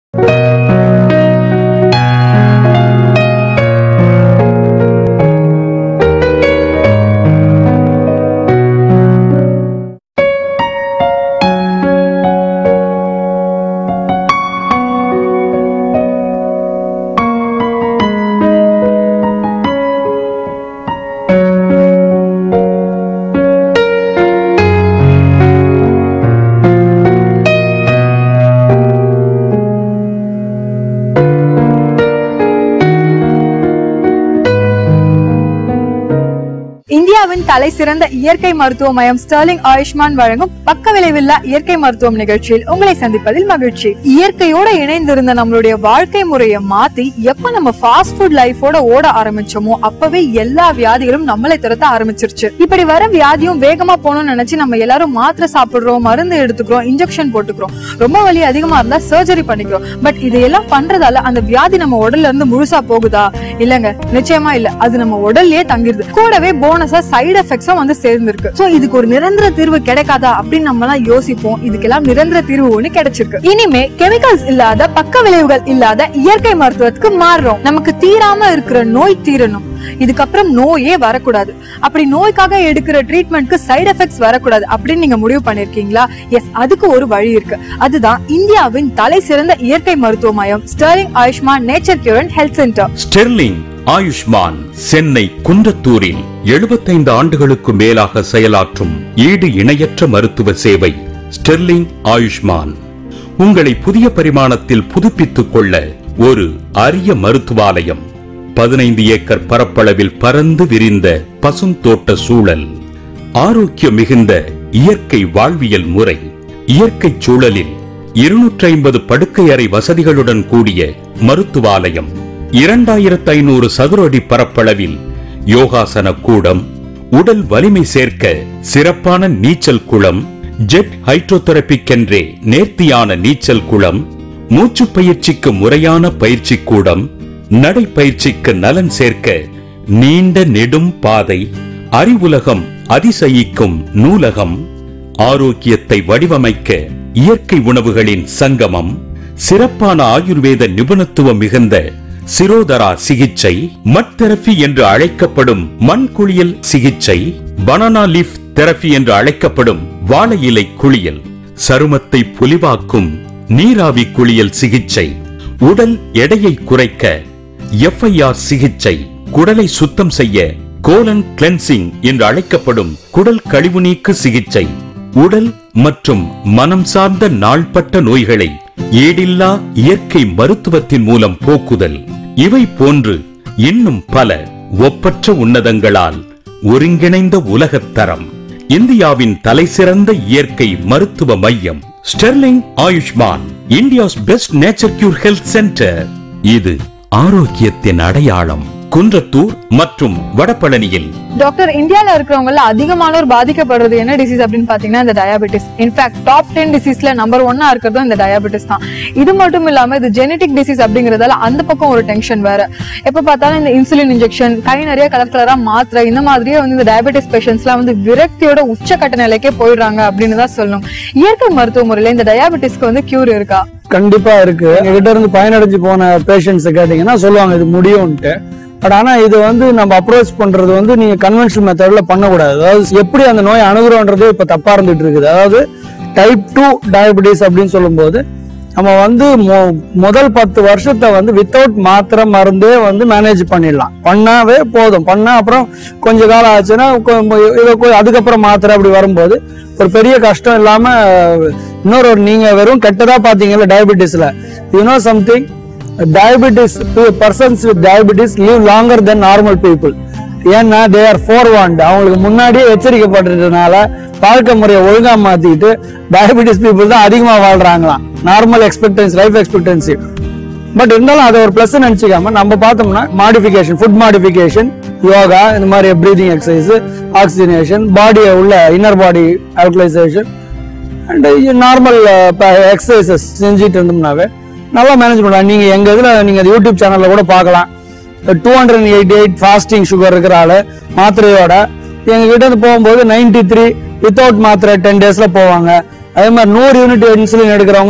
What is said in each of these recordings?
இந்தியாவின் தலை சிறந்த இயற்கை மருத்துவ மையம் ஸ்டர்லிங் ஆயுஷ்மான் வழங்கும் பக்க விளைவில்லா இயற்கை மருத்துவம் நிகழ்ச்சியில் உங்களை சந்திப்பதில் மகிழ்ச்சி இயற்கையோட இணைந்திருந்த நம்மளுடைய வாழ்க்கை முறையை மாத்தி எப்ப நம்ம ஃபாஸ்ட் ஃபுட் லைஃபோட ஓட ஆரம்பிச்சோமோ அப்பவே எல்லா வியாதிகளும் நம்மளை துரத்த ஆரம்பிச்சிருச்சு இப்படி வர வியாதியும் வேகமா போகணும்னு நினைச்சு நம்ம எல்லாரும் மாத்திரை சாப்பிடுறோம் மருந்து எடுத்துக்கிறோம் இன்ஜெக்ஷன் போட்டுக்கிறோம் ரொம்ப வலி அதிகமா இருந்தா சர்ஜரி பண்ணிக்கிறோம் பட் இதையெல்லாம் பண்றதால அந்த வியாதி நம்ம உடல்ல இருந்து முழுசா போகுதா இல்லங்க நிச்சயமா இல்ல அது நம்ம உடல்லயே தங்கிருது கூடவே போனஸா சைடு எஃபெக்ட்ஸும் வந்து சேர்ந்திருக்கு சோ இதுக்கு ஒரு நிரந்தர தீர்வு கிடைக்காதா அப்படின்னு நம்ம எல்லாம் யோசிப்போம் இதுக்கெல்லாம் நிரந்தர தீர்வு ஒண்ணு கிடைச்சிருக்கு இனிமே கெமிக்கல்ஸ் இல்லாத பக்க விளைவுகள் இல்லாத இயற்கை மருத்துவத்துக்கு மாறுறோம் நமக்கு தீராம இருக்கிற நோய் தீரணும் இதுக்கப்புறம் நோயே வரக்கூடாது அப்படி நோய்க்காக எடுக்கிற ட்ரீட்மெண்ட்க்கு சைடு எஃபெக்ட்ஸ் வரக்கூடாது அப்படின்னு நீங்க முடிவு பண்ணிருக்கீங்களா எஸ் அதுக்கு ஒரு வழி இருக்கு அதுதான் இந்தியாவின் தலை சிறந்த இயற்கை மருத்துவ மையம் Sterling Ayushman nature cure and health centre Sterling Ayushman Chennai குன்றத்தூரில் 75 ஆண்டுகளுக்கு மேலாக செயலாற்றும் ஈடு இணையற்ற மருத்துவ சேவை ஸ்டெர்லிங் ஆயுஷ்மான் உங்களை புதிய பரிமாணத்தில் புதுப்பித்துக் கொள்ள ஒரு அரிய மருத்துவாலயம் பதினைந்து ஏக்கர் பரப்பளவில் பறந்து விரிந்த பசுந்தோட்ட சூழல் ஆரோக்கியம் மிகுந்த இயற்கை வாழ்வியல் முறை இயற்கை சூழலில் இருநூற்றி ஐம்பது படுக்கை அறை வசதிகளுடன் கூடிய மருத்துவாலயம் இரண்டாயிரத்து ஐநூறு சதுர அடி பரப்பளவில் யோகாசன கூடம் உடல் வலிமை சேர்க்க சிறப்பான நீச்சல் குளம் ஜெட் ஹைட்ரோதெரபிக்கென்றே நேர்த்தியான நீச்சல் குளம் மூச்சு பயிற்சிக்கு முறையான பயிற்சி கூடம் நடைப்பயிற்சிக்கு நலன் சேர்க்க நீண்ட நெடும் பாதை அறிவுலகம் அதிசயிக்கும் நூலகம் ஆரோக்கியத்தை வடிவமைக்க இயற்கை உணவுகளின் சங்கமம் சிறப்பான ஆயுர்வேத நிபுணத்துவம் மிகுந்த சிரோதரா சிகிச்சை மட் தெரபி என்று அழைக்கப்படும் மண் குளியல் சிகிச்சை பனானா லீஃப் தெரபி என்று அழைக்கப்படும் வாழை இலை குளியல் சருமத்தை பொலிவாக்கும் நீராவி குளியல் சிகிச்சை உடல் எடையை குறைக்க எஃப்ஐஆர் சிகிச்சை குடலை சுத்தம் செய்ய கோலன் கிளென்சிங் என்று அழைக்கப்படும் குடல் கழிவு நீக்கு சிகிச்சை உடல் மற்றும் மனம் சார்ந்த நாள்பட்ட நோய்களை ஈடில்லா இயற்கை மருத்துவத்தின் மூலம் போக்குதல் இவை போன்று இன்னும் பல ஒப்பற்ற உன்னதங்களால் ஒருங்கிணைந்த உலகத் தரம் இந்தியாவின் தலைசிறந்த இயற்கை மருத்துவ மையம் Sterling Ayushman India's best nature cure health centre இது ஆரோக்கியத்தின் அடையாளம் குன்றத்தூர் மற்றும் வடபழனியில் டாக்டர் இந்தியால இருக்கிறவங்கள அதிகமானோர் பாதிக்கப்படுறது என்ன டிசீஸ் அப்படின்னு பாத்தீங்கன்னா இந்த டயாபெட்டிஸ் இன்ஃபேக்ட் டாப் டென் டிசீஸ்ல நம்பர் ஒன்னா இருக்கிறதும் இந்த டயாபெட்டிஸ் தான் இது மட்டும் இல்லாம இது ஜெனடிக் டிசீஸ் அப்படிங்கறதால அந்த பக்கம் ஒரு டென்ஷன் வேற எப்ப பார்த்தாலும் இந்த இன்சுலின் இன்ஜெக்ஷன் கை நிறைய கலர் கலரா மாத்திரை இந்த மாதிரியே வந்து இந்த டயபெட்டிஸ் பேஷண்ட்ஸ்லாம் வந்து விரக்தியோட உச்சக்கட்ட நிலைக்கே போயிடுறாங்க அப்படின்னு தான் சொல்லணும் இயற்கை மருத்துவ முறையில இந்த டயாபெட்டிஸ்க்கு வந்து கியூர் இருக்கா கண்டிப்பா இருக்கு எங்ககிட்ட இருந்து பயனடைஞ்சு போன பேஷண்ட்ஸ் கேட்டீங்கன்னா சொல்லுவாங்க இது முடியும்ட்டு பட் ஆனா இது வந்து நம்ம அப்ரோச் பண்றது வந்து நீங்க கன்வென்ஷனல் மெத்தட்ல பண்ணக்கூடாது அதாவது எப்படி அந்த நோய் அணுகுறோன்றது இப்ப தப்பா இருந்துட்டு இருக்குது அதாவது டைப் டூ டயபிட்டிஸ் அப்படின்னு சொல்லும்போது நம்ம வந்து மொ- முதல் பத்து வருஷத்தை வந்து வித்தவுட் மாத்திரை மருந்தே வந்து மேனேஜ் பண்ணிடலாம் பண்ணாவே போதும் பண்ணா அப்புறம் கொஞ்ச காலம் ஆச்சுன்னா கொ- இதை கொ- அதுக்கப்புறம் மாத்திரை அப்படி வரும்போது ஒரு பெரிய கஷ்டம் இல்லாம இன்னொரு ஒரு நீங்க வெறும் கெட்டதா பாத்தீங்கல்ல டயபிட்டிஸ்ல you know something diabetes persons with diabetes live longer then normal people ஏன்னா தே ஆர் ஃபோர் அவங்களுக்கு முன்னாடியே எச்சரிக்கப்பட்டிருந்தனால வாழ்க்கை முறையை ஒழுங்கா மாத்திட்டு டயபிட்டிஸ் பீப்புள் தான் அதிகமா வாழ்றாங்களாம் normal expectancy life expectancy but இருந்தாலும் அதை ஒரு பிளஸ் நினைச்சுக்காம நம்ம பார்த்தோம்னா மாடிஃபிகேஷன் ஃபுட் மாடிஃபிகேஷன் யோகா இந்த மாதிரி ப்ரீதிங் எக்ஸசைஸ் ஆக்சிஜனேஷன் பாடியை உள்ள inner body alkalisation and normal exercises செஞ்சுட்டு இருந்தோம்னாவே நல்லா மேனேஜ் பண்ணலாம் நீங்க எங்க இதுல நீங்க யூடியூப் சேனல்ல கூட பார்க்கலாம் two hundred eighty eight fasting sugar இருக்கிற ஆளு மாத்திரையோட எங்க கிட்ட இருந்து போகும்போது நைன்டி த்ரீ வித்தவுட் மாத்திரை டென் டேஸ்ல போவாங்க அதே மாதிரி நூறு யூனிட் இன்சுலின் எடுக்கிறவங்க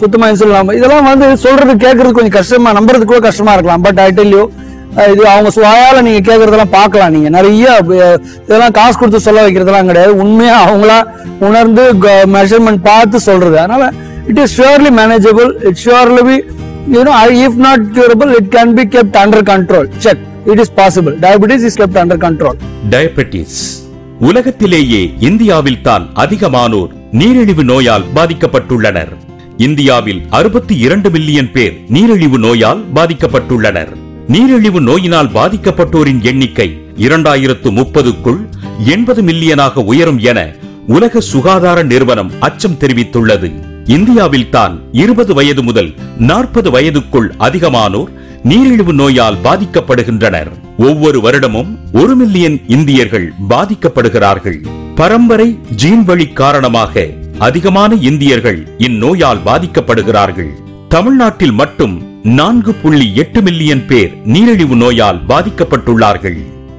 சுத்தமா இன்சுலின் இல்லாம இதெல்லாம் வந்து சொல்றது கேட்கறது கொஞ்சம் கஷ்டமா நம்புறது கூட கஷ்டமா இருக்கலாம் பட் ஐ டெல் யூ இது அவங்க சுவாயால நீங்க கேட்கறதெல்லாம் பார்க்கலாம் நீங்க நிறைய அஹ், இதெல்லாம் காசு கொடுத்து சொல்ல வைக்கிறதெல்லாம் கிடையாது உண்மையா அவங்களா உணர்ந்து மெஷர்மெண்ட் பார்த்து சொல்றது அதனால it is surely manageable it surely be you know if not curable it can be kept under control check it is possible diabetes is kept under control diabetes உலகத்திலேயே இந்தியாவில் தான் அதிகமானோர் நீரிழிவு நோயால் பாதிக்கப்பட்டுள்ளனர் இந்தியாவில் அறுபத்தி இரண்டு மில்லியன் பேர் நீரிழிவு நோயால் பாதிக்கப்பட்டுள்ளனர் நீரிழிவு நோயினால் பாதிக்கப்பட்டோரின் எண்ணிக்கை இரண்டாயிரத்து முப்பதுக்குள் எண்பது மில்லியனாக உயரும் என உலக சுகாதார நிறுவனம் அச்சம் தெரிவித்துள்ளது இந்தியாவில் தான் இருபது வயது முதல் நாற்பது வயதுக்குள் அதிகமானோர் நீரிழிவு நோயால் பாதிக்கப்படுகின்றனர் ஒவ்வொரு வருடமும் ஒரு மில்லியன் இந்தியர்கள் பாதிக்கப்படுகிறார்கள் பரம்பரை ஜீன் வழி காரணமாக அதிகமான இந்தியர்கள் இந்நோயால் பாதிக்கப்படுகிறார்கள் தமிழ்நாட்டில் மட்டும் நான்கு புள்ளி எட்டு மில்லியன் பேர் நீரிழிவு நோயால் பாதிக்கப்பட்டுள்ளார்கள்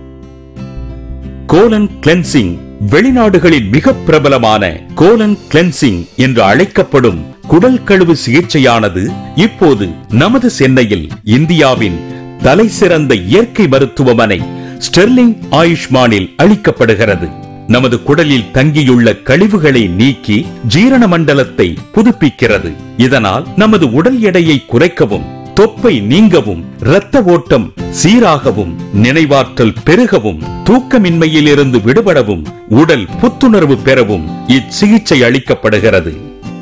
கோலன் கிளென்சிங் வெளிநாடுகளில் மிக பிரபலமான கோலன் கிளென்சிங் என்று அழைக்கப்படும் குடல் கழுவு சிகிச்சையானது இப்போது நமது சென்னையில் இந்தியாவின் தலை சிறந்த இயற்கை மருத்துவமனை ஸ்டெர்லிங் ஆயுஷ்மானில் அளிக்கப்படுகிறது நமது குடலில் தங்கியுள்ள கழிவுகளை நீக்கி ஜீரண மண்டலத்தை புதுப்பிக்கிறது இதனால் நமது உடல் எடையை குறைக்கவும் தொப்பை நீங்கவும் இரத்த ஓட்டம் சீராகவும் நினைவாற்றல் பெருகவும் தூக்கமின்மையிலிருந்து விடுபடவும் உடல் புத்துணர்வு பெறவும் இச்சிகிச்சை அளிக்கப்படுகிறது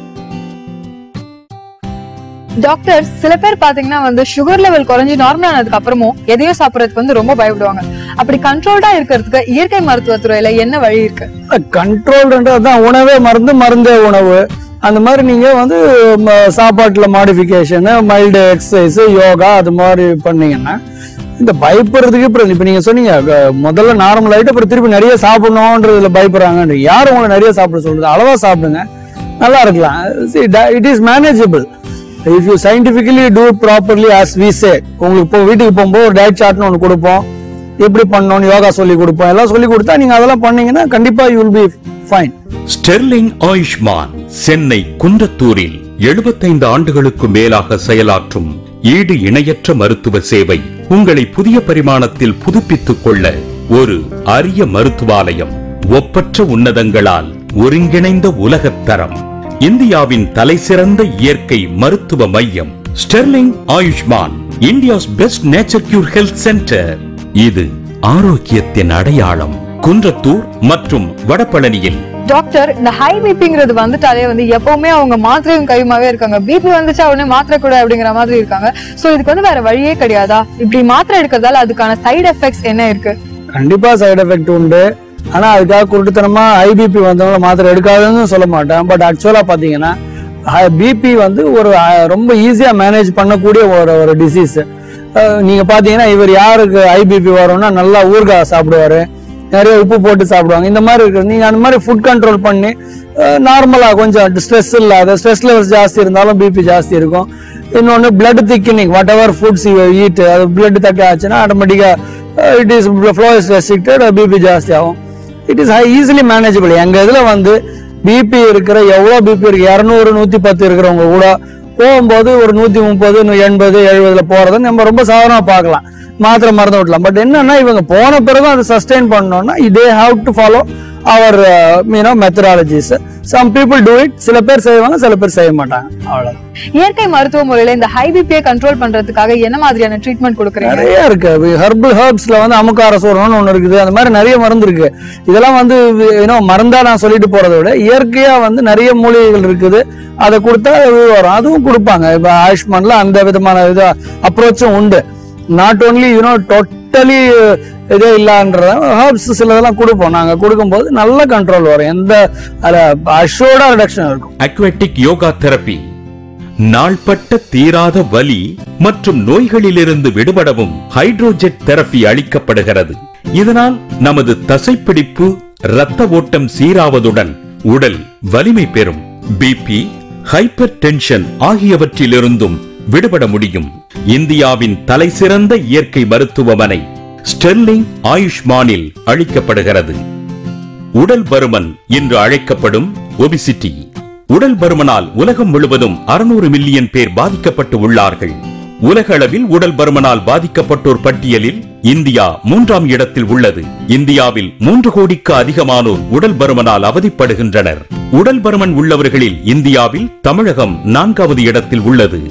டாக்டர் சில பேர் பாத்தீங்கன்னா வந்து சுகர் லெவல் குறைஞ்சு நார்மல் ஆனதுக்கு அப்புறமும் எதையோ சாப்பிடறதுக்கு வந்து ரொம்ப பயப்படுவாங்க அப்படி கண்ட்ரோல்டா இருக்கிறதுக்கு இயற்கை மருத்துவத்துறையில என்ன வழி இருக்கு கண்ட்ரோல்ன்றது தான் உணவே மருந்து மருந்தே உணவு அந்த மாதிரி நீங்க வந்து ம, சாப்பாட்டுல மாடிஃபிகேஷன் மைல்டு எக்ஸசைஸ் யோகா அது மாதிரி பண்ணீங்கன்னா இந்த பயப்படுறதுக்கு அப்புறம் இப்ப நீங்க சொன்னீங்க அஹ், முதல்ல நார்மல் ஆயிட்டு அப்புறம் திருப்பி நிறைய சாப்பிடணும்ன்றதுல பயப்படுறாங்க யாரும் உங்களை நிறைய சாப்பிட சொல்றது அளவா சாப்பிடுங்க நல்லா இருக்கலாம் it is manageable if you scientifically do properly as we say உங்களுக்கு இப்போ வீட்டுக்கு போகும்போது ஒரு டயட் சார்ட்னு ஒன்று கொடுப்போம் எப்படி பண்ணணும்னு யோகா சொல்லி கொடுப்போம் எல்லாம் சொல்லி கொடுத்தா நீங்க அதெல்லாம் பண்ணீங்கன்னா கண்டிப்பா you will be fine Sterling Ayushman Chennai குன்றத்தூரில் 75 ஆண்டுகளுக்கு மேலாக செயலாற்றும் ஈடு இணையற்ற மருத்துவ சேவை உங்களை புதிய பரிமாணத்தில் புதுப்பித்துக் கொள்ள ஒரு அரிய மருத்துவாலயம் ஒப்பற்ற உன்னதங்களால் ஒருங்கிணைந்த உலகத் தரம் இந்தியாவின் தலைசிறந்த இயற்கை மருத்துவ மையம் Sterling Ayushman India's best nature cure health centre இது ஆரோக்கியத்தின் அடையாளம் குன்றத்தூர் மற்றும் வடபழனியில் டாக்டர் இந்த ஹை பிபிங்கிறது வந்துட்டாலே வந்து எப்பவுமே அவங்க மாத்திரையும் கையுமாவே இருக்காங்க பிபி வந்துச்சா உடனே மாத்திரை கூட அப்படிங்கிற மாதிரி இருக்காங்க சோ இதுக்கு வந்து வேற வழியே கிடையாதா இப்படி மாத்திரை எடுக்கிறதால அதுக்கான சைடு எஃபெக்ட்ஸ் என்ன இருக்கு கண்டிப்பா சைடு எஃபெக்ட் உண்டு ஆனா அதுக்காக குருட்டுத்தனமா ஐபிபி வந்தவங்கள மாத்திரை எடுக்காதுன்னு சொல்ல மாட்டேன் பட் ஆக்சுவலா பாத்தீங்கன்னா பிபி வந்து ஒரு அஹ், ரொம்ப ஈஸியா மேனேஜ் பண்ணக்கூடிய ஒரு ஒரு டிசீஸ் நீங்க பாத்தீங்கன்னா இவர் யாருக்கு ஐபிபி வரும்னா நல்லா ஊறுகாய் சாப்பிடுவாரு நிறைய உப்பு போட்டு சாப்பிடுவாங்க இந்த மாதிரி இருக்கு நீங்க அந்த மாதிரி ஃபுட் கண்ட்ரோல் பண்ணி நார்மலா கொஞ்சம் ஸ்ட்ரெஸ் இல்லாத ஸ்ட்ரெஸ் லெவல்ஸ் ஜாஸ்தி இருந்தாலும் பிபி ஜாஸ்தி இருக்கும் இன்னொன்று blood thickening what ever foods eat அது பிளட் தக்க ஆச்சுன்னா ஆட்டோமேட்டிக்கா it is flow is restricted BP ஜாஸ்தி ஆகும் இட் இஸ் ஈஸிலி மேனேஜபிள் எங்க இதுல வந்து பிபி இருக்கிற எவ்வளவு பிபி இருக்கு இரநூறு நூத்தி பத்து இருக்கிறவங்க கூட போகும்போது ஒரு நூத்தி முப்பது எண்பது எழுபதுல போறதை நம்ம ரொம்ப சாதாரணமா பார்க்கலாம் மாத்திரை மருந்து விடலாம் பட் என்னன்னா இவங்க போன பிறகு அதை சஸ்டெயின் பண்ணணும்னா இதே have to follow our mean methodologies some people do it சில பேர் செய்வாங்க சில பேர் செய்ய மாட்டாங்க அவ்வளவு இயற்கை மருத்துவ முறையில இந்த ஹை பிபியை கண்ட்ரோல் பண்றதுக்காக என்ன மாதிரியான ட்ரீட்மெண்ட் கொடுக்குறீங்க நிறைய இருக்கு ஹெர்பல் ஹெர்ப்ஸ்ல வந்து அமுக்கார சோறுன்னு ஒண்ணு இருக்குது அந்த மாதிரி நிறைய மருந்து இருக்கு இதெல்லாம் வந்து ஏன்னோ மருந்தா நான் சொல்லிட்டு போறதை விட இயற்கையா வந்து நிறைய மூலிகைகள் இருக்குது அதை கொடுத்தா இது வரும் அதுவும் கொடுப்பாங்க இப்ப ஆயுஷ்மான்ல அந்த விதமான இது அப்ரோச்சும் உண்டு நாட் ஓன்லி யூனோ டோட்டலி இதே இல்லான்ற ஹெர்ப்ஸ் சிலதெல்லாம் கொடுப்போம் நாங்க கொடுக்கும்போது நல்ல கண்ட்ரோல் வரும் எந்த அஷோர்டா ரிடக்ஷன் இருக்கும் அக்வாட்டிக் யோகா தெரபி நாள்பட்ட தீராத வலி மற்றும் நோய்களிலிருந்து விடுபடவும் ஹைட்ரோஜெட் தெரபி அளிக்கப்படுகிறது இதனால் நமது தசைப்பிடிப்பு இரத்த ஓட்டம் சீராவதுடன் உடல் வலிமை பெறும் பிபி ஹைப்பர் டென்ஷன் ஆகியவற்றிலிருந்தும் விடுபட முடியும் இந்தியாவின் தலைசிறந்த இயற்கை மருத்துவமனை ஸ்டெர்லிங் ஆயுஷ்மானில் அளிக்கப்படுகிறது உடல் பருமன் என்று அழைக்கப்படும் ஒபிசிட்டி உடல் பருமனால் உலகம் முழுவதும் அறுநூறு மில்லியன் பேர் பாதிக்கப்பட்டு உள்ளார்கள் உலக அளவில் உடல் பருமனால் பாதிக்கப்பட்டோர் பட்டியலில் இந்தியா மூன்றாம் இடத்தில் உள்ளது இந்தியாவில் மூன்று கோடிக்கு அதிகமானோர் உடல் பருமனால் அவதிப்படுகின்றனர் உடல் பருமன் உள்ளவர்களில் இந்தியாவில் தமிழகம் நான்காவது இடத்தில் உள்ளது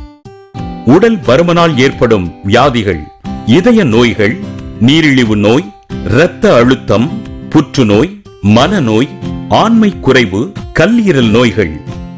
உடல் பருமனால் ஏற்படும் வியாதிகள் இதய நோய்கள் நீரிழிவு நோய் இரத்த அழுத்தம் புற்றுநோய் மனநோய் ஆண்மை குறைவு கல்லீரல் நோய்கள்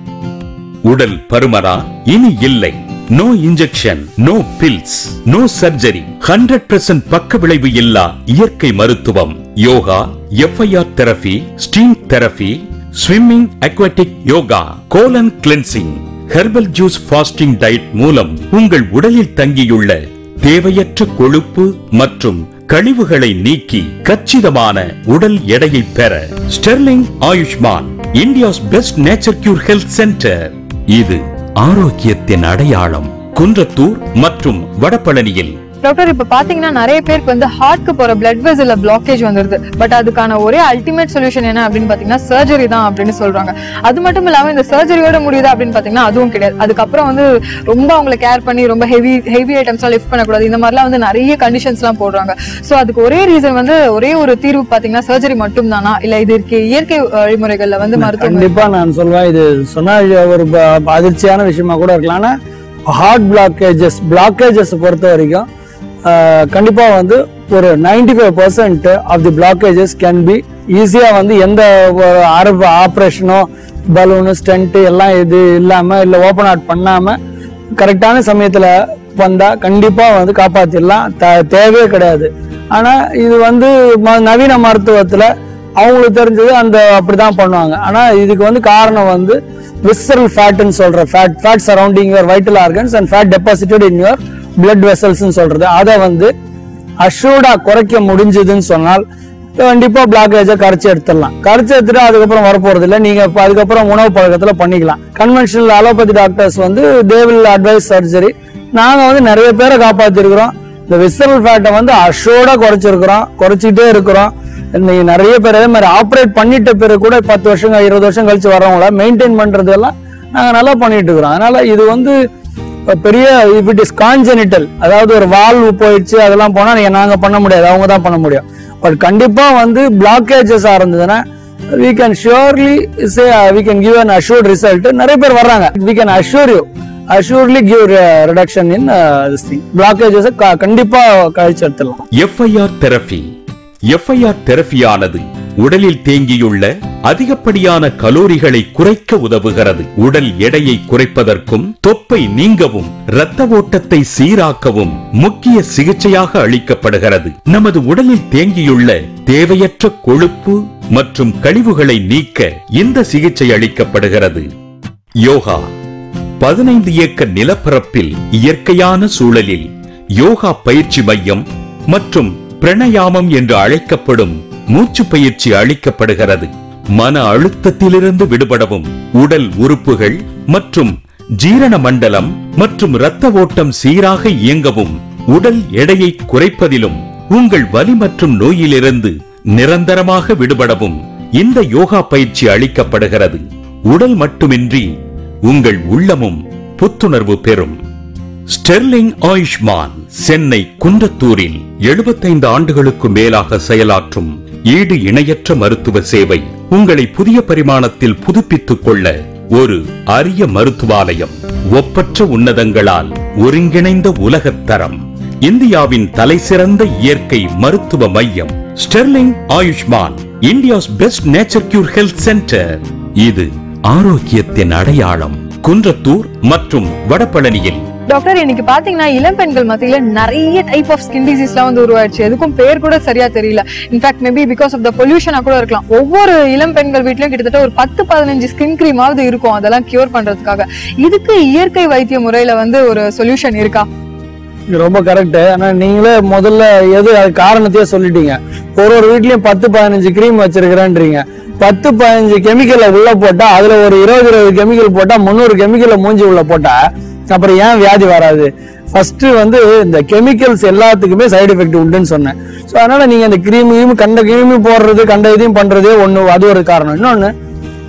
உடல் பருமனா இனி இல்லை no injection no pills no surgery hundred percent பக்க விளைவு இல்லா இயற்கை மருத்துவம் yoga FIR therapy steam therapy swimming aquatic yoga colon cleansing herbal juice fasting diet மூலம் உங்கள் உடலில் தங்கியுள்ள தேவையற்ற கொழுப்பு மற்றும் கழிவுகளை நீக்கி கச்சிதமான உடல் எடையை பெற Sterling Ayushman India's best nature cure health centre இது ஆரோக்கியத்தின் அடையாளம் குன்றத்தூர் மற்றும் வடபழனியில் டாக்டர் இப்ப பாத்தீங்கன்னா நிறைய பேருக்கு வந்து ஹார்ட்க்கு போற பிளட் வெசல்ல பிளாக்கேஜ் வந்துருது பட் அதுக்கான ஒரே அல்டிமேட் சொல்யூஷன் என்ன அப்படின்னு பாத்தீங்கன்னா சர்ஜரி தான் அப்படின்னு சொல்றாங்க அது மட்டும் இல்லாம இந்த சர்ஜரியோட முடியுதா அப்படின்னு பாத்தீங்கன்னா அதுவும் கிடையாது அதுக்கப்புறம் வந்து ரொம்ப அவங்கள கேர் பண்ணி ரொம்ப ஹெவி ஹெவி ஐட்டம்ஸ் எல்லாம் லிஃப்ட் பண்ணக்கூடாது இந்த மாதிரிலாம் வந்து நிறைய கண்டிஷன்ஸ் எல்லாம் போடுறாங்க சோ அதுக்கு ஒரே ரீசன் வந்து ஒரே ஒரு தீர்வு பாத்தீங்கன்னா சர்ஜரி மட்டும் தானா இல்ல இது இருக்கு இயற்கை வழிமுறைகள்ல வந்து மருத்துவம் கண்டிப்பா நான் சொல்வேன் இது சொன்னா இது ஒரு ப- அதிர்ச்சியான விஷயமா கூட இருக்கலாம் ஆனா ஹார்ட் பிளாக்கேஜஸ் பிளாக்கேஜஸ் பொறுத்த வரைக்கும் ஆஹ், கண்டிப்பா வந்து ஒரு 95% five percent of the blockages can be ஈஸியா வந்து எந்த ஒரு அரபு ஆப்ரேஷனோ பலூனு ஸ்டென்ட் எல்லாம் இது இல்லாம இல்ல ஓப்பன் ஹார்ட் பண்ணாம கரெக்டான சமயத்துல வந்தா கண்டிப்பா வந்து காப்பாத்திடலாம் த- தேவையே கிடையாது ஆனா இது வந்து ம- நவீன மருத்துவத்துல அவங்களுக்கு தெரிஞ்சது அந்த அப்படிதான் பண்ணுவாங்க ஆனா இதுக்கு வந்து காரணம் வந்து விசரல் ஃபேட்னு சொல்ற fat fat surrounding your vital organs and fat deposited in your blood வெசல்ஸ்னு சொல்றது அதை வந்து அஷூர்டா குறைக்க முடிஞ்சதுன்னு சொன்னால் கண்டிப்பா பிளாக்கேஜை கரைச்சி எடுத்துடலாம் கரைச்சி எடுத்துட்டு அதுக்கப்புறம் வரப்போறது இல்லை நீங்க இப்ப அதுக்கப்புறம் உணவு பழக்கத்துல பண்ணிக்கலாம் கன்வென்ஷனல் அலோபதி டாக்டர்ஸ் வந்து தே வில் அட்வைஸ் சர்ஜரி நாங்க வந்து நிறைய பேரை காப்பாத்திருக்கிறோம் இந்த விசரல் ஃபேட்டை வந்து அஷோர்டா குறைச்சிருக்கிறோம் குறைச்சிக்கிட்டே இருக்கிறோம் நீங்க நிறைய பேர் அதே மாதிரி ஆப்ரேட் பண்ணிட்ட பிறகு கூட பத்து வருஷம் இருபது வருஷம் கழிச்சு வரவங்கள மெயின்டைன் பண்றது எல்லாம் நாங்க நல்லா பண்ணிட்டு இருக்கிறோம் அதனால இது வந்து இப்ப பெரிய இஃப் இட் இஸ் கான்ஜெனிட்டல் அதாவது ஒரு வால்வு போயிடுச்சு அதெல்லாம் போனா நீங்க நாங்க பண்ண முடியாது அவங்க தான் பண்ண முடியும் பட் கண்டிப்பா வந்து பிளாக்கேஜஸா இருந்ததுன்னா we can surely say uh, we can give an assured result நிறைய பேர் வர்றாங்க we can assure you assuredly give uh, reduction in uh, this thing blockages அ கண்டிப்பா கழிச்சு எடுத்துடலாம் எஃப்ஐஆர் தெரபி எஃப்ஐஆர் தெரபியானது உடலில் தேங்கியுள்ள அதிகப்படியான கலோரிகளை குறைக்க உதவுகிறது உடல் எடையை குறைப்பதற்கும் தொப்பை நீங்கவும் இரத்த ஓட்டத்தை சீராக்கவும் முக்கிய சிகிச்சையாக அளிக்கப்படுகிறது நமது உடலில் தேங்கியுள்ள தேவையற்ற கொழுப்பு மற்றும் கழிவுகளை நீக்க இந்த சிகிச்சை அளிக்கப்படுகிறது யோகா பதினைந்து ஏக்கர் நிலப்பரப்பில் இயற்கையான சூழலில் யோகா பயிற்சி மையம் மற்றும் பிரணயாமம் என்று அழைக்கப்படும் மூச்சு பயிற்சி அளிக்கப்படுகிறது மன அழுத்தத்திலிருந்து விடுபடவும் உடல் உறுப்புகள் மற்றும் ஜீரண மண்டலம் மற்றும் இரத்த ஓட்டம் சீராக இயங்கவும் உடல் எடையை குறைப்பதிலும் உங்கள் வலி மற்றும் நோயிலிருந்து நிரந்தரமாக விடுபடவும் இந்த யோகா பயிற்சி அளிக்கப்படுகிறது உடல் மட்டுமின்றி உங்கள் உள்ளமும் புத்துணர்வு பெறும் ஸ்டெர்லிங் ஆயுஷ்மான் சென்னை குன்றத்தூரில் 75 ஆண்டுகளுக்கு மேலாக செயலாற்றும் ஈடு இணையற்ற மருத்துவ சேவை உங்களை புதிய பரிமாணத்தில் புதுப்பித்துக் கொள்ள ஒரு அரிய மருத்துவாலயம் ஒப்பற்ற உன்னதங்களால் ஒருங்கிணைந்த உலகத் தரம் இந்தியாவின் தலைசிறந்த இயற்கை மருத்துவ மையம் Sterling Ayushman India's best nature cure health centre இது ஆரோக்கியத்தின் அடையாளம் குன்றத்தூர் மற்றும் வடபழனியில் டாக்டர் இன்னைக்கு பாத்தீங்கன்னா இளம் பெண்கள் மத்தியில நிறைய டைப் ஆஃப் ஸ்கின் டிசீஸ்லாம் வந்து உருவாச்சு எதுக்கும் பேர் கூட சரியா தெரியல in fact maybe because of the பொல்யூஷனா கூட இருக்கலாம் ஒவ்வொரு இளம் பெண்கள் வீட்லயும் கிட்டத்தட்ட ஒரு பத்து பதினஞ்சு ஸ்கின் கிரீமாவது இருக்கும் அதெல்லாம் கியூர் பண்றதுக்காக இதுக்கு இயற்கை வைத்திய முறையில வந்து ஒரு சொல்யூஷன் இருக்கா இது ரொம்ப கரெக்ட் ஆனா நீங்களே முதல்ல எது அது காரணத்தையே சொல்லிட்டீங்க ஒரு ஒரு வீட்லயும் பத்து பதினஞ்சு கிரீம் வச்சிருக்கிறேன்றீங்க பத்து பதினஞ்சு கெமிக்கலை உள்ள போட்டா அதுல ஒரு இருபது இருபது கெமிக்கல் போட்டா முந்நூறு கெமிக்கலை மூஞ்சி உள்ள போட்டா அப்புறம் ஏன் வியாதி வராது ஃபர்ஸ்ட் வந்து இந்த கெமிக்கல்ஸ் எல்லாத்துக்குமே சைடு எஃபெக்ட் உண்டுன்னு சொன்னேன் ஸோ அதனால நீங்க இந்த கிரீம் கீம் கண்ட கிரீம் போடுறது கண்ட இதையும் பண்றதே ஒண்ணு அது ஒரு காரணம் இன்னொன்னு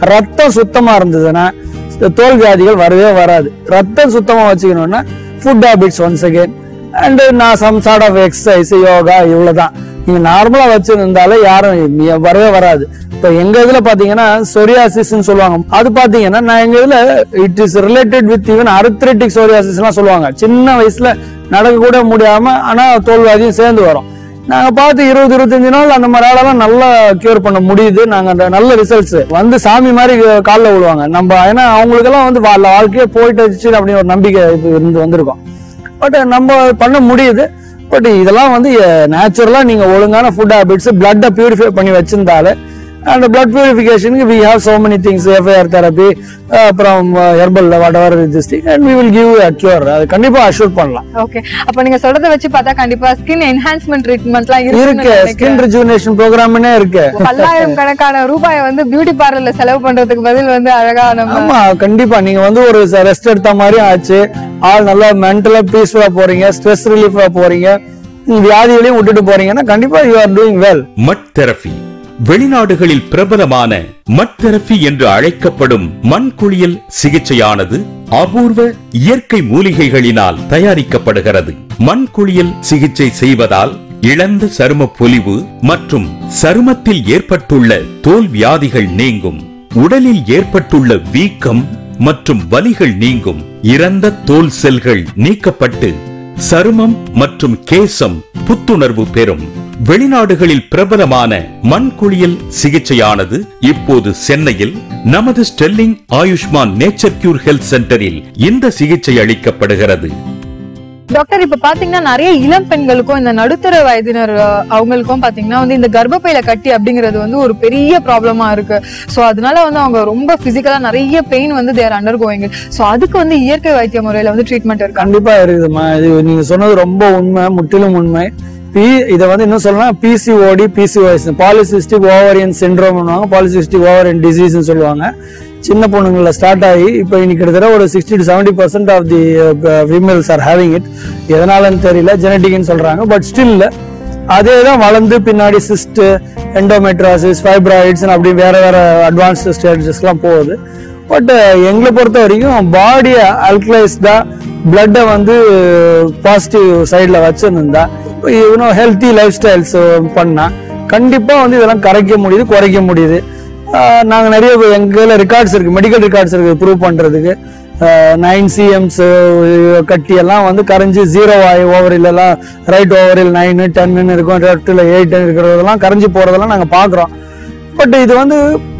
ரத்தம் சுத்தமா இருந்ததுன்னா இந்த தோல் வியாதிகள் வரவே வராது ரத்தம் சுத்தமா வச்சுக்கணும்னா food habits once again and நான் some chart of exercise yoga இவ்வளவுதான் நீங்க நார்மலா வச்சிருந்தாலே யாரும் இ- வரவே வராது இப்ப எங்க இதுல பாத்தீங்கன்னா சொரியாசிஸ் சொல்லுவாங்க அது பாத்தீங்கன்னா நான் எங்க இதுல it is related with even arthritic psoriasis எல்லாம் சொல்லுவாங்க சின்ன வயசுல நடக்க கூட முடியாம ஆனா தோல்வியாதியும் சேர்ந்து வரும் நாங்க பார்த்து இருபது இருபத்தஞ்சு நாள் அந்த மாதிரி ஆளெல்லாம் நல்லா கியூர் பண்ண முடியுது நாங்க அந்த நல்ல ரிசல்ட்ஸ் வந்து சாமி மாதிரி காலில் விழுவாங்க நம்ம ஏன்னா அவங்களுக்கெல்லாம் வந்து வா- வாழ்க்கையே போயிட்டு வச்சு அப்படின்னு ஒரு நம்பிக்கை இப்ப இருந்து வந்திருக்கோம் பட் நம்ம பண்ண முடியுது பட் இதெல்லாம் வந்து நேச்சுரலா நீங்க ஒழுங்கான ஃபுட் ஹேபிட்ஸ் பிளட்டை பியூரிஃபை பண்ணி வச்சிருந்தாலே அந்த பிளட் பியூரிஃபிகேஷனுக்கு we have so many things FIR therapy அப்புறம் herbal what ever this thing and we will give a cure அது கண்டிப்பா அஷ்யூர் பண்ணலாம் ஓகே அப்ப நீங்க சொல்றத வச்சு பார்த்தா கண்டிப்பா ஸ்கின் என்ஹான்ஸ்மெண்ட் ட்ரீட்மெண்ட்லாம் இருக்கு ஸ்கின் ரிஜுவனேஷன் ப்ரோக்ராம்னே இருக்கு பல்லாயிரம் கணக்கான ரூபாயை வந்து பியூட்டி பார்லர்ல செலவு பண்றதுக்கு பதில் வந்து அழகா நம்ம ஆமா கண்டிப்பா நீங்க வந்து ஒரு ரெஸ்ட் எடுத்த மாதிரியும் ஆச்சு ஆள் நல்லா மென்டலா பீஸ்ஃபுல்லா போறீங்க ஸ்ட்ரெஸ் ரிலீஃபா போறீங்க உம் வியாதிகளையும் விட்டுட்டு போறீங்கன்னா கண்டிப்பா you are doing well mud therapy வெளிநாடுகளில் பிரபலமான மட் தெரபி என்று அழைக்கப்படும் மண் குளியல் சிகிச்சையானது அபூர்வ இயற்கை மூலிகைகளினால் தயாரிக்கப்படுகிறது மண் குளியல் சிகிச்சை செய்வதால் இழந்த சரும பொலிவு மற்றும் சருமத்தில் ஏற்பட்டுள்ள தோல் வியாதிகள் நீங்கும் உடலில் ஏற்பட்டுள்ள வீக்கம் மற்றும் வலிகள் நீங்கும் இறந்த தோல் செல்கள் நீக்கப்பட்டு சருமம் மற்றும் கேசம் புத்துணர்வு பெறும் வெளிநாடுகளில் பிரபலமான மண் குளியல் சிகிச்சையானது இப்போது சென்னையில் நமது Sterling Ayushman nature cure health சென்டரில் இந்த சிகிச்சை அளிக்கப்படுகிறது டாக்டர் இப்ப பாத்தீங்கன்னா நிறைய இளம் பெண்களுக்கும் இந்த நடுத்தர வயதினர் அஹ், அவங்களுக்கும் பாத்தீங்கன்னா வந்து இந்த கர்ப்பப்பையில கட்டி அப்படிங்கிறது வந்து ஒரு பெரிய ப்ராப்ளமா இருக்கு சோ அதனால வந்து அவங்க ரொம்ப பிசிக்கலா நிறைய பெயின் வந்து தேர் அண்டர் கோயிங் சோ அதுக்கு வந்து இயற்கை வைத்திய முறையில வந்து ட்ரீட்மெண்ட் இருக்கா கண்டிப்பா இருக்குதுமா இது நீங்க சொன்னது ரொம்ப உண்மை முற்றிலும் உண்மை பி இதை வந்து இன்னும் சொல்லலாம் PCOD PCOS polycystic ovarian syndrome polycystic ovarian disease சொல்லுவாங்க சின்ன பொண்ணுங்கள ஸ்டார்ட் ஆகி இப்போ இன்னைக்கு கிட்டத்தட்ட ஒரு sixty to seventy percent of the females are having it எதனாலன்னு தெரியல ஜெனட்டிக்னு சொல்றாங்க பட் ஸ்டில் அதே தான் வளர்ந்து பின்னாடி சிஸ்ட் எண்டோமெட்ராசிஸ் ஃபைப்ராய்ட்ஸ் அப்படி வேற வேற அட்வான்ஸ்டு ஸ்டேஜஸ்லாம் போகுது பட் எங்களை பொறுத்த வரைக்கும் பாடியை அல்கலைஸ்டா பிளட்டை வந்து பாசிட்டிவ் சைடில் வச்சிருந்தா இன்னும் ஹெல்த்தி லைஃப் ஸ்டைல்ஸ் பண்ணா கண்டிப்பா வந்து இதெல்லாம் கரைக்க முடியுது குறைக்க முடியுது ஆஹ் நாங்க நிறைய எங்க ரெக்கார்ட்ஸ் இருக்கு மெடிக்கல் ரெக்கார்ட்ஸ் இருக்கு ப்ரூவ் பண்றதுக்கு நைன் சிஎம்ஸ் கட்டி எல்லாம் வந்து கரைஞ்சி ஜீரோ ஆகி ஓவரில் எல்லாம் ரைட் ஓவரில் நைனு டென்னு இருக்கும் லெஃப்டில் எயிட் இருக்கிறதெல்லாம் கரைஞ்சி போறதெல்லாம் நாங்க பாக்குறோம் பட் இது வந்து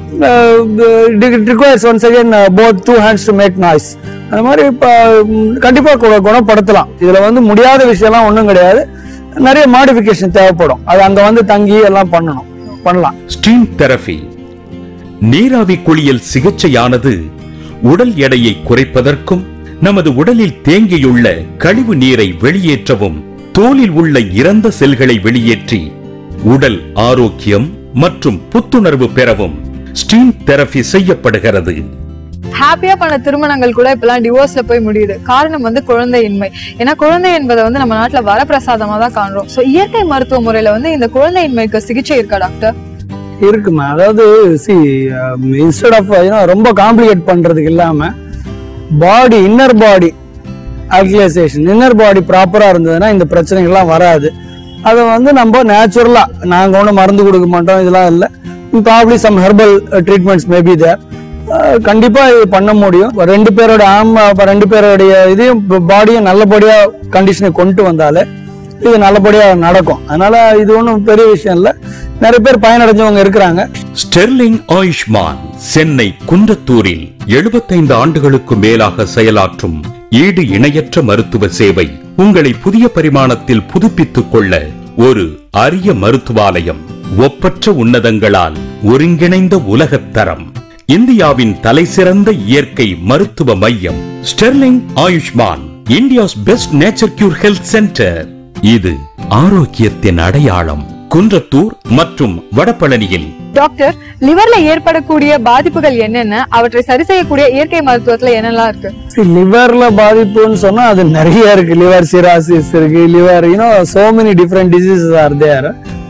requires once again both two hands to make noise அந்த மாதிரி இப்போ கண்டிப்பாக கு- குணப்படுத்தலாம் இதில் வந்து முடியாத விஷயம்லாம் ஒன்றும் கிடையாது நிறைய மாடிஃபிகேஷன் தேவைப்படும் அது அங்கே வந்து தங்கி எல்லாம் பண்ணணும் பண்ணலாம் ஸ்டீம் தெரபி நீராவி குளியல் சிகிச்சையானது உடல் எடையை குறைப்பதற்கும் நமது உடலில் தேங்கியுள்ள கழிவு நீரை வெளியேற்றவும் தோலில் உள்ள இறந்த செல்களை வெளியேற்றி உடல் ஆரோக்கியம் மற்றும் புத்துணர்வு பெறவும் ஸ்டீம் தெரபி செய்யப்படுகிறது ஹாப்பியா பண்ண திருமணங்கள் கூட இப்பெல்லாம் டிவோர்ஸ்ல போய் முடியுது காரணம் வந்து குழந்தையின்மை ஏன்னா குழந்தை என்பதை வந்து நம்ம நாட்டுல வரப்பிரசாதமா தான் காண்றோம் சோ இயற்கை மருத்துவ முறையில வந்து இந்த குழந்தையின்மைக்கு சிகிச்சை இருக்கா டாக்டர் இருக்குமா அதாவது சி இன்ஸ்டெட் ஆஃப் ரொம்ப காம்ப்ளிகேட் பண்றதுக்கு இல்லாம பாடி இன்னர் பாடி ஆல்கலைசேஷன் இன்னர் பாடி ப்ராப்பரா இருந்ததுன்னா இந்த பிரச்சனைகள்லாம் வராது அதை வந்து நம்ம நேச்சுரலா நாங்க ஒன்றும் மருந்து கொடுக்க மாட்டோம் இதெல்லாம் இல்லை probably some herbal treatments maybe there கண்டிப்பா இது பண்ண முடியும் ரெண்டு பேரோட ஆம் ரெண்டு பேருடைய இதையும் பாடியும் நல்லபடியா கண்டிஷனை கொண்டு வந்தாலே இது நல்லபடியா நடக்கும் அதனால இது ஒன்றும் பெரிய விஷயம் இல்லை நிறைய பேர் பயனடைஞ்சவங்க இருக்கிறாங்க ஸ்டெர்லிங் ஆயுஷ்மான் சென்னை குன்றத்தூரில் 75 ஆண்டுகளுக்கு மேலாக செயலாற்றும் ஈடு இணையற்ற மருத்துவ சேவை உங்களை புதிய பரிமாணத்தில் புதுப்பித்துக் கொள்ள ஒரு அரிய மருத்துவாலயம் ஒப்பற்ற உன்னதங்களால் ஒருங்கிணைந்த உலகத் தரம் இந்தியாவின் தலைசிறந்த இயற்கை மருத்துவ மையம் Sterling Ayushman India's best nature cure health centre இது ஆரோக்கியத்தின் அடையாளம் குன்றத்தூர் மற்றும் வடபழனியில் டாக்டர் லிவர்ல ஏற்படக்கூடிய பாதிப்புகள் என்னென்ன அவற்றை சரி செய்யக்கூடிய இயற்கை மருத்துவத்துல என்னெல்லாம் இருக்கு லிவர்ல பாதிப்புன்னு சொன்னா அது நிறைய இருக்கு லிவர் சிராசிஸ் இருக்கு liver you know so many different diseases are there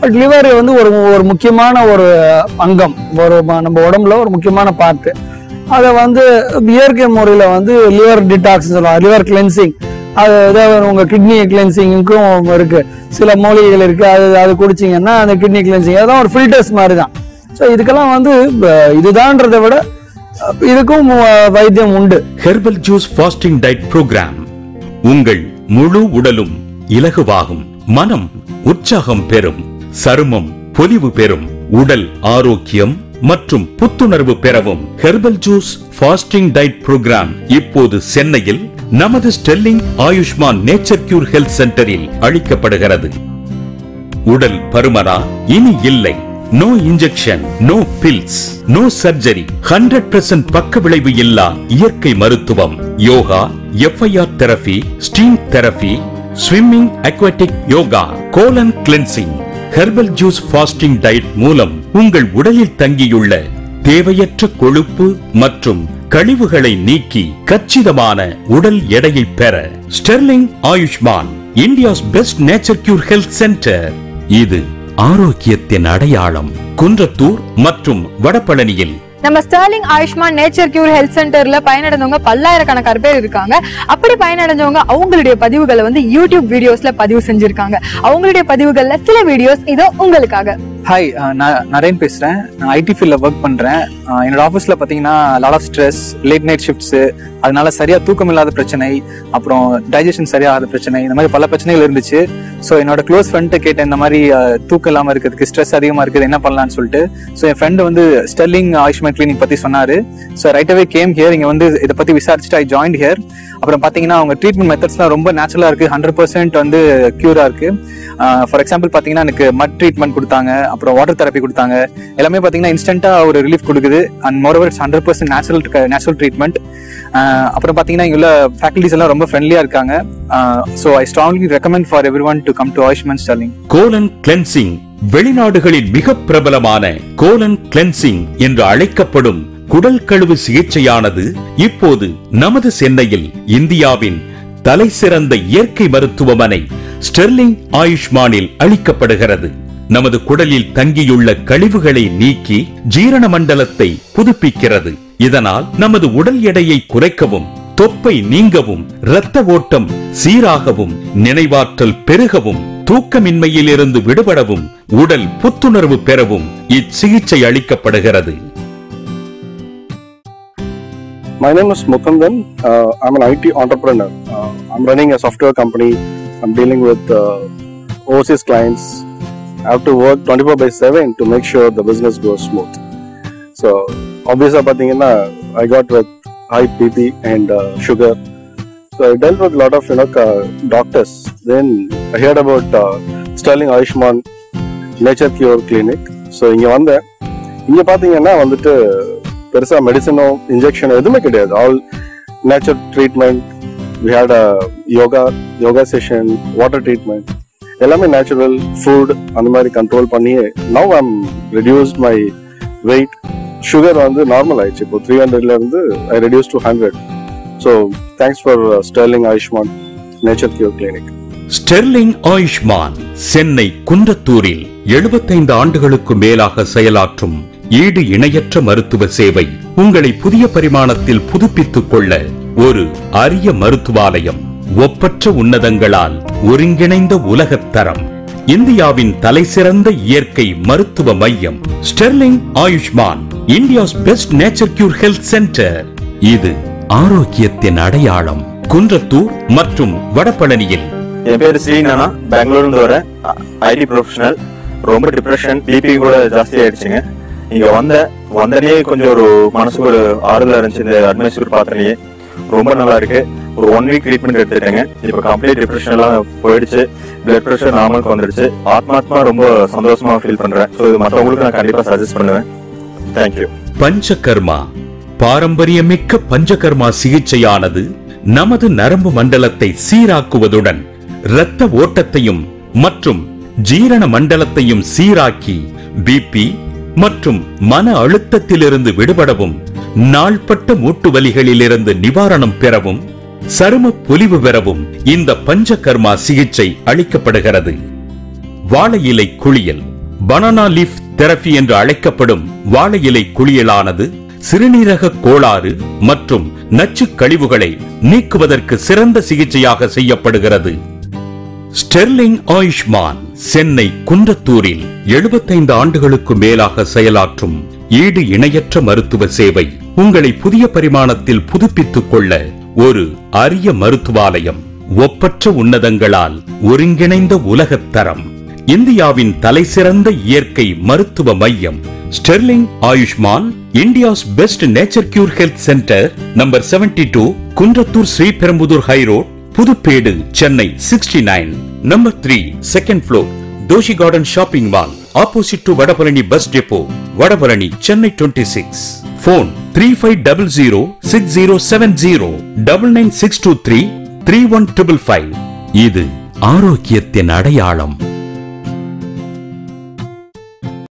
but liver வந்து ஒரு ஒரு முக்கியமான ஒரு அங்கம் ஒரு ம- நம்ம உடம்புல ஒரு முக்கியமான பார்ட் அதை வந்து இயற்கை முறையில் வந்து லிவர் டிடாக்ஸ் சொல்லுவாங்க லிவர் கிளென்சிங் அது ஏதாவது உங்க கிட்னி கிளென்சிங்க்கும் இருக்கு சில மூலிகைகள் இருக்கு அது அது குடிச்சிங்கன்னா அந்த கிட்னி கிளென்சிங் அதெல்லாம் ஒரு ஃபில்டர்ஸ் மாதிரி தான் ஸோ இதுக்கெல்லாம் வந்து அஹ், இதுதான்றதை விட அஹ், இதுக்கும் அஹ், வைத்தியம் உண்டு herbal juice fasting diet programme உங்கள் முழு உடலும் இலகுவாகும் மனம் உற்சாகம் பெறும் சருமம் பொலிவு பெறும் உடல் ஆரோக்கியம் மற்றும் புத்துணர்வு பெறவும் herbal juice fasting diet programme இப்போது சென்னையில் நமது Sterling Ayushman nature cure health சென்டரில் அளிக்கப்படுகிறது உடல் பருமனா இனி இல்லை no injection no pills no surgery hundred percent பக்க விளைவு இல்லா இயற்கை மருத்துவம் yoga FIR therapy steam therapy swimming aquatic yoga colon cleansing herbal juice fasting diet மூலம் உங்கள் உடலில் தங்கியுள்ள தேவையற்ற கொழுப்பு மற்றும் கழிவுகளை நீக்கி கச்சிதமான உடல் எடையை பெற Sterling Ayushman India's best nature cure health centre இது ஆரோக்கியத்தின் அடையாளம் குன்றத்தூர் மற்றும் வடபழனியில் நம்ம Sterling Ayushman nature cure health சென்டர்ல பயனடைந்தவங்க பல்லாயிரக்கணக்கான பேர் இருக்காங்க அப்படி பயனடைஞ்சவங்க அவங்களுடைய பதிவுகளை வந்து யூடியூப் வீடியோஸ்ல பதிவு செஞ்சிருக்காங்க அவங்களுடைய பதிவுகள்ல சில வீடியோஸ் இதோ உங்களுக்காக ஹாய் நான் நரேன் பேசுகிறேன் நான் ஐடி ஃபீல்டில் ஒர்க் பண்ணுறேன் என்னோட ஆஃபீஸில் பார்த்தீங்கன்னா lot of stress late night shifts அதனால சரியாக தூக்கம் இல்லாத பிரச்சனை அப்புறம் டைஜஷன் சரியாகாத பிரச்சனை இந்த மாதிரி பல பிரச்சனைகள் இருந்துச்சு ஸோ என்னோட க்ளோஸ் ஃப்ரெண்ட்டை கேட்டேன் இந்த மாதிரி அஹ், தூக்கம் இல்லாமல் இருக்கிறதுக்கு ஸ்ட்ரெஸ் அதிகமாக இருக்குது என்ன பண்ணலாம்னு சொல்லிட்டு ஸோ என் ஃப்ரெண்டு வந்து ஸ்டெர்லிங் ஆயுஷ்மான் கிளினிக் பற்றி சொன்னார் so right away came here இங்கே வந்து இதை பற்றி விசாரிச்சுட்டு ஐ ஜாயின் ஹியர் அப்புறம் பார்த்தீங்கன்னா அவங்க ட்ரீட்மெண்ட் மெத்தட்ஸ்லாம் ரொம்ப நேச்சுரலாக இருக்குது ஹண்ட்ரட் பர்சன்ட் வந்து க்யூராக இருக்குது ஃபார் எக்ஸாம்பிள் பார்த்தீங்கன்னா எனக்கு மட் ட்ரீட்மெண்ட் கொடுத்தாங்க அப்புறம் வாட்டர் தெரப்பி கொடுத்தாங்க எல்லாமே பார்த்தீங்கன்னா இன்ஸ்டன்ட்டாக ஒரு ரிலீஃப் கொடுக்குது and moreover it's hundred percent natural natural treatment அப்புறம் பார்த்தீங்கன்னா இங்கே உள்ள ஃபேக்கல்டிஸ் எல்லாம் ரொம்ப ஃப்ரெண்ட்லியாக இருக்காங்க so I strongly recommend for everyone to come to Ayushman Sterling colon cleansing வெளிநாடுகளில் மிக பிரபலமான கோலன் கிளென்சிங் என்று அழைக்கப்படும் குடல் கழுவு சிகிச்சையானது இப்போது நமது சென்னையில் இந்தியாவின் தலை சிறந்த இயற்கை மருத்துவமனை ஸ்டெர்லிங் ஆயுஷ்மானில் அளிக்கப்படுகிறது நமது குடலில் தங்கியுள்ள கழிவுகளை நீக்கி ஜீரண மண்டலத்தை புதுப்பிக்கிறது இதனால் நமது உடல் எடையை குறைக்கவும் தொப்பை நீங்கவும் இரத்த ஓட்டம் சீராகவும் நினைவாற்றல் பெருகவும் தூக்கமின்மையிலிருந்து விடுபடவும் உடல் புத்துணர்வு பெறவும் இச்சிகிச்சை அளிக்கப்படுகிறது My name is Mukundan. Uh, I'm an IT entrepreneur. Uh, I'm running a software company. I'm dealing with uh, overseas clients. I have to work 24 by 7 to make sure the business goes smooth. So, obviously, பார்த்தீங்கன்னா, I got with high BP and uh, sugar. So, I dealt with a lot of you know, uh, doctors. Then I heard about uh, Sterling Ayushman Nature Cure Clinic. So இங்கே வந்தேன் இங்கே பார்த்தீங்கன்னா வந்துட்டு பெருசா மெடிசனோ இன்ஜெக்ஷனோ எதுவுமே கிடையாது all natural treatment we had a yoga yoga session water treatment எல்லாமே நேச்சுரல் ஃபுட் அந்த மாதிரி கண்ட்ரோல் பண்ணி now I'm reduced my weight sugar வந்து நார்மல் ஆயிடுச்சு இப்போ த்ரீ ஹண்ட்ரட்ல இருந்து I reduce to hundred so thanks for Sterling Ayushman nature cure clinic Sterling Ayushman Chennai குன்றத்தூரில் 75 ஆண்டுகளுக்கு மேலாக செயலாற்றும் ஈடு இணையற்ற மருத்துவ சேவை உங்களை புதிய பரிமாணத்தில் புதுப்பித்துக் கொள்ள ஒரு அரிய மருத்துவாலயம் ஒப்பற்ற உன்னதங்களால் ஒருங்கிணைந்த உலகத் தரம் இந்தியாவின் தலைசிறந்த இயற்கை மருத்துவ மையம் Sterling Ayushman India's best nature cure health centre இது ஆரோக்கியத்தின் அடையாளம் குன்றத்தூர் மற்றும் வடபழனியில் என் பேர் ஸ்ரீநானா பெங்களூர்ல இருந்து வரேன் ஐடி ப்ரொஃபஷனல் ரொம்ப டிப்ரெஷன் பிபி கூட ஜாஸ்தி ஆயிடுச்சுங்க இங்க வந்த வந்தனே கொஞ்சம் ஒரு மனசுக்கு ஒரு ஆறுதலா இருந்துச்சு இந்த அட்மாஸ்பியர் பார்த்தனே ரொம்ப நல்லா இருக்கு ஒரு ஒன் வீக் ட்ரீட்மெண்ட் எடுத்துட்டேங்க இப்போ கம்ப்ளீட் டிப்ரெஷன் எல்லாம் போயிடுச்சு பிளட் ப்ரெஷர் நார்மலுக்கு வந்துடுச்சு ஆத்மாத்மா ரொம்ப சந்தோஷமா ஃபீல் பண்றேன் ஸோ இது மற்றவங்களுக்கு நான் கண்டிப்பா சஜஸ்ட் பண்ணுவேன் தேங்க்யூ பஞ்சகர்மா பாரம்பரியமிக்க பஞ்சகர்மா சிகிச்சையானது நமது நரம்பு மண்டலத்தை சீராக்குவதுடன் இரத்த ஓட்டத்தையும் மற்றும் ஜீரண மண்டலத்தையும் சீராக்கி பிபி மற்றும் மன அழுத்தத்திலிருந்து விடுபடவும் நாள்பட்ட மூட்டு வலிகளிலிருந்து நிவாரணம் பெறவும் சரும பொலிவு பெறவும் இந்த பஞ்சகர்மா சிகிச்சை அளிக்கப்படுகிறது வாழை இலை குளியல் பனானா லீஃப் தெரபி என்று அழைக்கப்படும் வாழை இலை குளியலானது சிறுநீரக கோளாறு மற்றும் நச்சு கழிவுகளை நீக்குவதற்கு சிறந்த சிகிச்சையாக செய்யப்படுகிறது ஸ்டெர்லிங் ஆயுஷ்மான் சென்னை குன்றத்தூரில் 75 ஆண்டுகளுக்கு மேலாக செயலாற்றும் ஈடு இணையற்ற மருத்துவ சேவை உங்களை புதிய பரிமாணத்தில் புதுப்பித்துக் கொள்ள ஒரு அரிய மருத்துவாலயம் ஒப்பற்ற உன்னதங்களால் ஒருங்கிணைந்த உலகத் தரம் இந்தியாவின் தலைசிறந்த இயற்கை மருத்துவ மையம் Sterling Ayushman India's best nature cure health centre number 72 two Kundrathur Sriperumbudur high road Puduppedu Chennai sixty nine number three second floor Doshi garden shopping mall opposite to Vadapalani bus depot Vadapalani Chennai twenty six phone three five double zero six zero seven zero double nine six two three three one triple five இது ஆரோக்கியத்தின் அடையாளம்